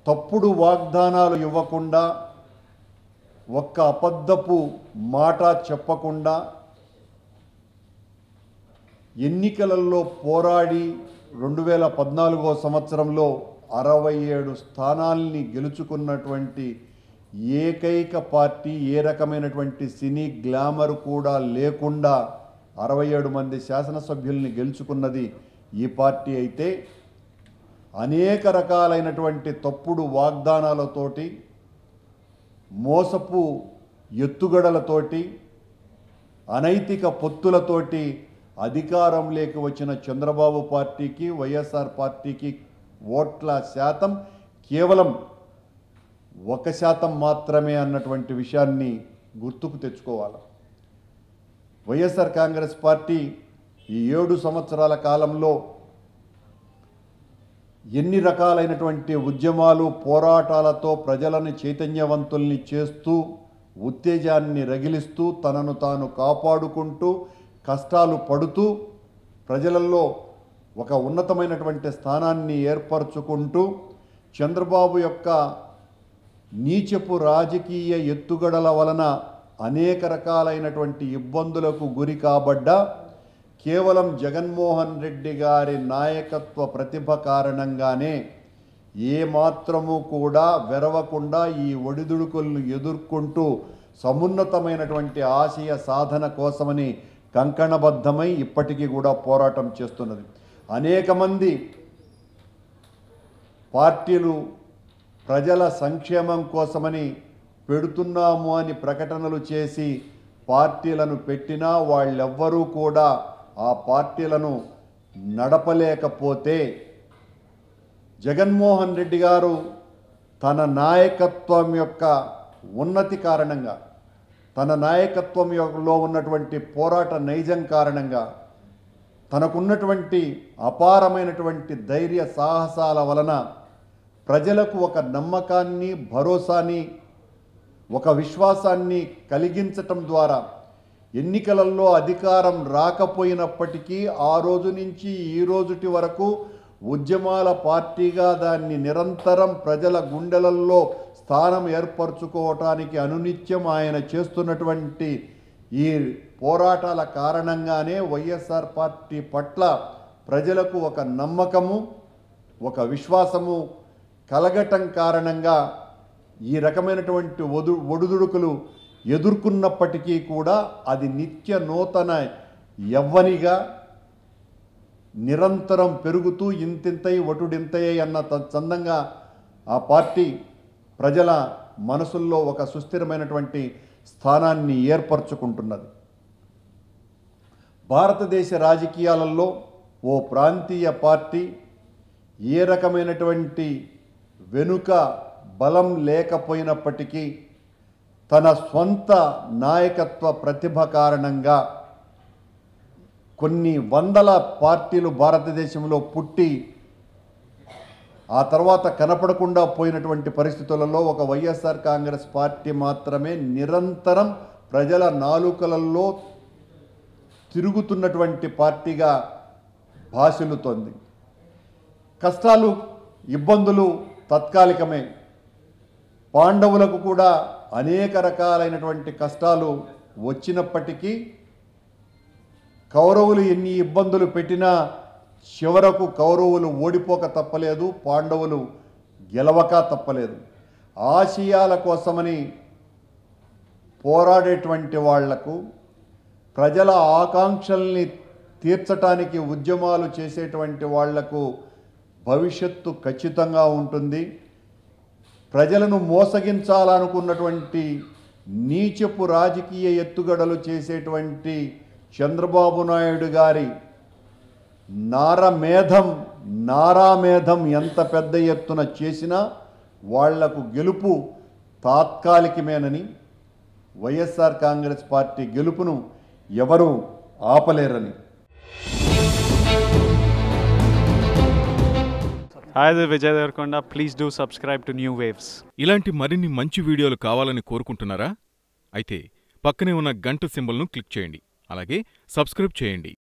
తప్పుడు వాగ్దానాలు ఇవ్వకుండా ఒక్క అబద్ధపు మాట చెప్పకుండా ఎన్నికలలో పోరాడి రెండు వేల పద్నాలుగో సంవత్సరంలో అరవై ఏడు స్థానాల్ని గెలుచుకున్నటువంటి ఏకైక పార్టీ ఏ రకమైనటువంటి సినీ గ్లామర్ కూడా లేకుండా అరవై ఏడు మంది శాసనసభ్యుల్ని గెలుచుకున్నది ఈ పార్టీ అయితే అనేక రకాలైనటువంటి తప్పుడు వాగ్దానాలతోటి మోసపు ఎత్తుగడలతోటి అనైతిక పొత్తులతోటి అధికారంలోకి వచ్చిన చంద్రబాబు పార్టీకి వైఎస్ఆర్ పార్టీకి ఓట్ల శాతం కేవలం ఒక శాతం మాత్రమే అన్నటువంటి విషయాన్ని గుర్తుకు తెచ్చుకోవాలి వైఎస్ఆర్ కాంగ్రెస్ పార్టీ ఈ ఏడు సంవత్సరాల కాలంలో ఎన్ని రకాలైనటువంటి ఉద్యమాలు పోరాటాలతో ప్రజలను చైతన్యవంతుల్ని చేస్తూ ఉత్తేజాన్ని రగిలిస్తూ తనను తాను కాపాడుకుంటూ కష్టాలు పడుతూ ప్రజలలో ఒక ఉన్నతమైనటువంటి స్థానాన్ని ఏర్పరచుకుంటూ చంద్రబాబు యొక్క నీచపు రాజకీయ ఎత్తుగడల వలన అనేక రకాలైనటువంటి ఇబ్బందులకు గురి కాబడ్డా కేవలం జగన్మోహన్ రెడ్డి గారి నాయకత్వ ప్రతిభ కారణంగానే ఏ మాత్రము కూడా వెరవకుండా ఈ ఒడిదుడుకులను ఎదుర్కొంటూ సమున్నతమైనటువంటి ఆశయ సాధన కోసమని కంకణబద్ధమై ఇప్పటికీ కూడా పోరాటం చేస్తున్నది అనేక మంది పార్టీలు ప్రజల సంక్షేమం కోసమని పెడుతున్నాము అని ప్రకటనలు చేసి పార్టీలను పెట్టినా వాళ్ళెవ్వరూ కూడా ఆ పార్టీలను నడపలేకపోతే జగన్మోహన్ రెడ్డి గారు తన నాయకత్వం యొక్క ఉన్నతి కారణంగా తన నాయకత్వం లో ఉన్నటువంటి పోరాట నైజం కారణంగా తనకున్నటువంటి అపారమైనటువంటి ధైర్య సాహసాల వలన ప్రజలకు ఒక నమ్మకాన్ని భరోసాని ఒక విశ్వాసాన్ని కలిగించటం ద్వారా ఎన్నికలలో అధికారం రాకపోయినప్పటికీ ఆ రోజు నుంచి ఈ రోజుటి వరకు ఉద్యమాల పార్టీగా దాన్ని నిరంతరం ప్రజల గుండెలలో స్థానం ఏర్పరచుకోవటానికి అనునిత్యం ఆయన చేస్తున్నటువంటి ఈ పోరాటాల కారణంగానే వైఎస్ఆర్ పార్టీ పట్ల ప్రజలకు ఒక నమ్మకము ఒక విశ్వాసము కలగటం కారణంగా ఈ రకమైనటువంటి ఒదు ఒడుదుడుకులు ఎదుర్కొన్నప్పటికీ కూడా అది నిత్య నూతన యవ్వనిగా నిరంతరం పెరుగుతూ ఇంతింతై ఒటుడింతయ్య అన్న త- చందంగా ఆ పార్టీ ప్రజల మనసుల్లో ఒక సుస్థిరమైనటువంటి స్థానాన్ని ఏర్పరచుకుంటున్నది భారతదేశ రాజకీయాలలో ఓ ప్రాంతీయ పార్టీ ఏ రకమైనటువంటి వెనుక బలం లేకపోయినప్పటికీ తన స్వంత నాయకత్వ ప్రతిభ కారణంగా కొన్ని వందల పార్టీలు భారతదేశంలో పుట్టి ఆ తర్వాత కనపడకుండా పోయినటువంటి పరిస్థితులలో ఒక వైఎస్ఆర్ కాంగ్రెస్ పార్టీ మాత్రమే నిరంతరం ప్రజల నాలుకలలో తిరుగుతున్నటువంటి పార్టీగా భాషలుతోంది కష్టాలు ఇబ్బందులు తాత్కాలికమే పాండవులకు కూడా అనేక రకాలైనటువంటి కష్టాలు వచ్చినప్పటికీ కౌరవులు ఎన్ని ఇబ్బందులు పెట్టినా చివరకు కౌరవులు ఓడిపోక తప్పలేదు పాండవులు గెలవక తప్పలేదు ఆశయాల కోసమని పోరాడేటువంటి వాళ్లకు ప్రజల ఆకాంక్షల్ని తీర్చటానికి ఉద్యమాలు చేసేటువంటి వాళ్లకు భవిష్యత్తు ఖచ్చితంగా ఉంటుంది ప్రజలను మోసగించాలనుకున్నటువంటి నీచపు రాజకీయ ఎత్తుగడలు చేసేటువంటి చంద్రబాబు నాయుడు గారి నారమేధం నారామేధం ఎంత పెద్ద ఎత్తున చేసినా వాళ్లకు గెలుపు తాత్కాలికమేనని వైఎస్ఆర్ కాంగ్రెస్ పార్టీ గెలుపును ఎవరూ ఆపలేరని Hi, this is Vijay Devarkonda. Please do subscribe to New Waves. ఇలాంటి మరిన్ని మంచి వీడియోలు కావాలని కోరుకుంటున్నారా అయితే పక్కనే ఉన్న గంట సింబల్ను క్లిక్ చేయండి అలాగే సబ్స్క్రైబ్ చేయండి